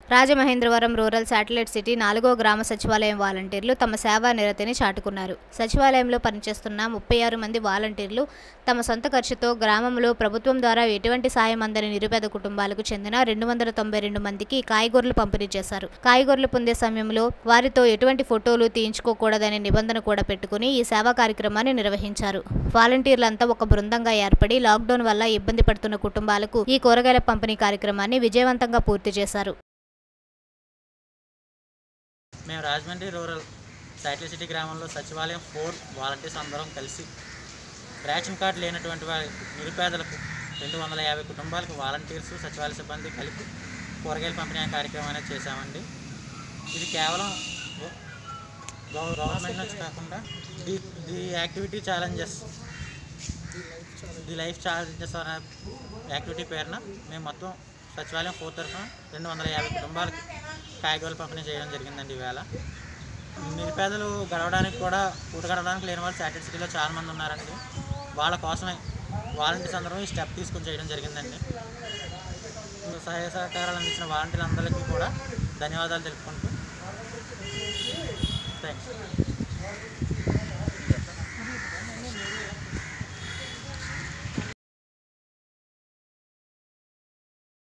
Rajamahendravaram rural satellite city నాలుగో గ్రామ సచివాలయం వాలంటీర్లు తమ సేవా నిరతిని చాటుకున్నారు సచివాలయంలో పనిచేస్తున్న ముప్పై ఆరు మంది వాలంటీర్లు తమ సొంత ఖర్చుతో గ్రామంలో ప్రభుత్వం ద్వారా ఎటువంటి సాయం అందని నిరుపేద కుటుంబాలకు చెందిన రెండు వందల తొంభై రెండు మందికి కాయగూరలు పంపిణీ చేశారు కాయగూరలు పొందే సమయంలో వారితో ఎటువంటి ఫోటోలు తీయించుకోకూడదనే నిబంధన కూడా పెట్టుకుని ఈ సేవా కార్యక్రమాన్ని నిర్వహించారు వాలంటీర్లంతా ఒక బృందంగా ఏర్పడి లాక్డౌన్ వల్ల ఇబ్బంది పడుతున్న కుటుంబాలకు ఈ కూరగాయల పంపిణీ కార్యక్రమాన్ని విజయవంతంగా పూర్తి చేశారు మేము రాజమండ్రి రూరల్ సైకిల్ సిటీ గ్రామంలో సచివాలయం ఫోర్ వాలంటీర్స్ అందరం కలిసి రేషన్ కార్డు లేనటువంటి వారి నిరుపేదలకు రెండు వందల యాభై కుటుంబాలకు వాలంటీర్స్ సచివాలయ సిబ్బంది కలిపి కూరగాయల పంపిణీ అనే కార్యక్రమం అనేది చేశామండి ఇది కేవలం గవ- గవ- గవర్నమెంట్ నుంచి కాకుండా the the activity challenges the life challenges అనే యాక్టివిటీ పేరున మేము మొత్తం సచివాలయం ఫోర్ తరఫున రెండు వందల యాభై కుటుంబాలకు కాయగూరలు పంపిణీ చేయడం జరిగిందండి ఈవేళ నిరుపేదలు గడవడానికి కూడా పూట గడవడానికి లేని వాళ్ళు శాటిల్ సిటీలో చాలామంది ఉన్నారండి వాళ్ళ కోసమే వాలంటీర్స్ అందరూ ఈ స్టెప్ తీసుకొని చేయడం జరిగిందండి సహాయ సహకారాలు అందించిన వాలంటీర్లందరికీ కూడా ధన్యవాదాలు తెలుపుకుంటూ థ్యాంక్స్